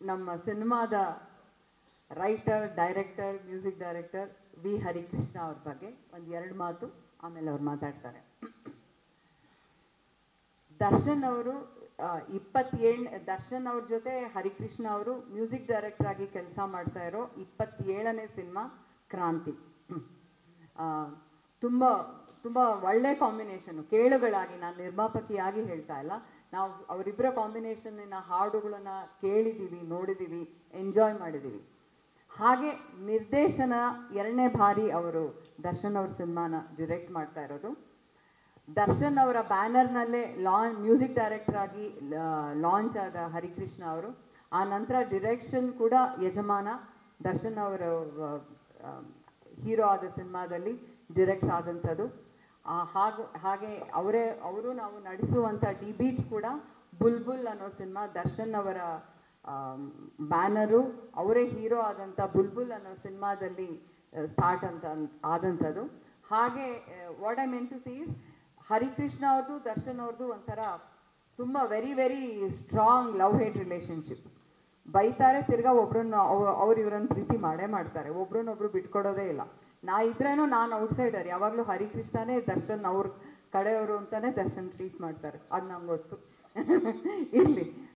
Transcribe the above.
ನಮ್ಮ ಸಿನಿಮಾದ writer director music director V Harikrishna ಅವ್ರ ಬಗ್ಗೆ ಒಂದು ಎರಡು ಮಾತು ಆಮೇಲೆ ಅವ್ರು ಮಾತಾಡ್ತಾರೆ ದರ್ಶನ್ ಅವರು ಇಪ್ಪತ್ತೇಳು ದರ್ಶನ್ ಅವ್ರ ಜೊತೆ ಹರಿಕೃಷ್ಣ ಅವರು ಮ್ಯೂಸಿಕ್ ಡೈರೆಕ್ಟರ್ ಆಗಿ ಕೆಲಸ ಮಾಡ್ತಾ ಇರೋ ಇಪ್ಪತ್ತೇಳನೇ ಸಿನಿಮಾ ಕ್ರಾಂತಿ ಆ, ತುಂಬ ತುಂಬ ಒಳ್ಳೆ ಕಾಂಬಿನೇಷನ್ ಕೇಳುಗಳಾಗಿ ನಾನು ನಿರ್ಮಾಪಕಿಯಾಗಿ ಹೇಳ್ತಾ ಇಲ್ಲ ನಾವು ಅವರಿಬ್ಬರ ಕಾಂಬಿನೇಷನ್ನಿನ ಹಾಡುಗಳನ್ನ ಕೇಳಿದ್ದೀವಿ ನೋಡಿದ್ದೀವಿ ಎಂಜಾಯ್ ಮಾಡಿದ್ದೀವಿ ಹಾಗೆ ನಿರ್ದೇಶನ ಎರಡನೇ ಬಾರಿ ಅವರು ದರ್ಶನ್ ಅವ್ರ ಸಿನಿಮಾನ ಡಿರೆಕ್ಟ್ ಮಾಡ್ತಾ ಇರೋದು ದರ್ಶನ್ ಅವರ ಬ್ಯಾನರ್ನಲ್ಲೇ ಲಾಂಚ್ ಮ್ಯೂಸಿಕ್ ಡೈರೆಕ್ಟರ್ ಆಗಿ ಲಾಂಚ್ ಆದ ಹರಿಕೃಷ್ಣ ಅವರು ಆ ನಂತರ ಡಿರೆಕ್ಷನ್ ಕೂಡ ಯಜಮಾನ ದರ್ಶನ್ ಅವರ ಹೀರೋ ಆದ ಸಿನಿಮಾದಲ್ಲಿ ಡಿರೆಕ್ಟ್ ಆದಂಥದ್ದು ಆ, ಹಾಗು ಹಾಗೆ ಅವರೇ ಅವರು ನಾವು ನಡೆಸುವಂಥ ಡಿ ಬೀಟ್ಸ್ ಕೂಡ ಬುಲ್ಬುಲ್ ಅನ್ನೋ ಸಿನಿಮಾ ದರ್ಶನ್ ಅವರ ಬ್ಯಾನರು ಅವರೇ ಹೀರೋ ಆದಂಥ ಬುಲ್ಬುಲ್ ಅನ್ನೋ ಸಿನಿಮಾದಲ್ಲಿ ಸ್ಟಾರ್ಟ್ ಅಂತ ಆದಂಥದ್ದು ಹಾಗೆ what I mean to says Harikrishna ಅವ್ರದ್ದು ದರ್ಶನ್ ಅವ್ರದ್ದು ಒಂಥರ ತುಂಬ very very strong love hate relationship ಬೈತಾರೆ ತಿರ್ಗಾ ಒಬ್ರನ್ನ ಅವ್ರು ಇವ್ರನ್ನ ಪ್ರೀತಿ ಮಾಡೇ ಮಾಡ್ತಾರೆ ಒಬ್ರನ್ನೊಬ್ರು ಬಿಟ್ಕೊಡೋದೇ ಇಲ್ಲ ನಾ ಇದ್ರೇನು ನಾನು ಔಟ್ಸೈಡರ್ ಯಾವಾಗಲೂ ಹರಿಕೃಷ್ಣನೇ ದರ್ಶನ್ ಅವ್ರ ಕಡೆಯವರು ಅಂತಾನೆ ದರ್ಶನ್ ಟ್ರೀಟ್ ಮಾಡ್ತಾರೆ ಅದು ನಂಗೆ ಗೊತ್ತು ಇರಲಿ